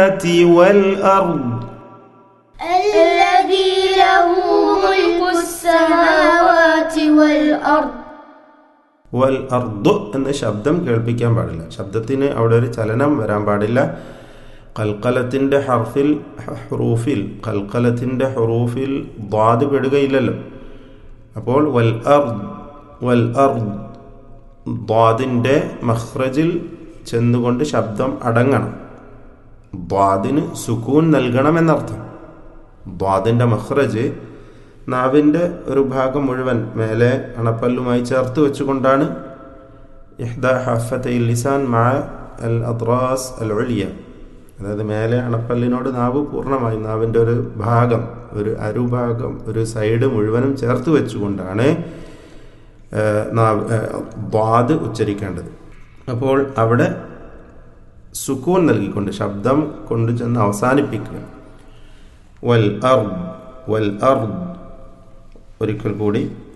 والأرض الذي له ملك السماوات والأرض വൽ അർദു എന്ന ശബ്ദം കേൾപ്പിക്കാൻ പാടില്ല ശബ്ദത്തിന് അവിടെ ഒരു ചലനം വരാൻ പാടില്ല കൽക്കലത്തിൻ്റെ ഹർഫിൽ ഹറൂഫിൽ കൽക്കലത്തിൻ്റെ ഹറൂഫിൽ ദ്വാദ് പെടുകയില്ലല്ലോ അപ്പോൾ വൽ അർദ് വൽ അർദ് ദ്വാദിൻ്റെ മഹ്റജിൽ ചെന്നുകൊണ്ട് ശബ്ദം അടങ്ങണം ദ്വാദിന് സുക്കൂൻ നൽകണമെന്നർത്ഥം ദ്വാദിൻ്റെ മഹ്റജ് നാവിൻ്റെ ഒരു ഭാഗം മുഴുവൻ മേലെ അണപ്പല്ലുമായി ചേർത്ത് വെച്ചുകൊണ്ടാണ് ഇഹ്ദ ഹഫത്തൈ ലിസാൻ മാ അൽ അദ്റാസ് അൽ ഒളിയ അതായത് മേലെ അണപ്പല്ലിനോട് നാവ് പൂർണ്ണമായി നാവിൻ്റെ ഒരു ഭാഗം ഒരു അരുഭാഗം ഒരു സൈഡ് മുഴുവനും ചേർത്ത് വെച്ചുകൊണ്ടാണ് നാവ് ദ്വാദ് ഉച്ചരിക്കേണ്ടത് അപ്പോൾ അവിടെ സുക്കൂൻ നൽകിക്കൊണ്ട് ശബ്ദം കൊണ്ടു ചെന്ന് അവസാനിപ്പിക്കുക വൽ അർദ് വൽ അർദ് ഒരിക്കൽ കൂടി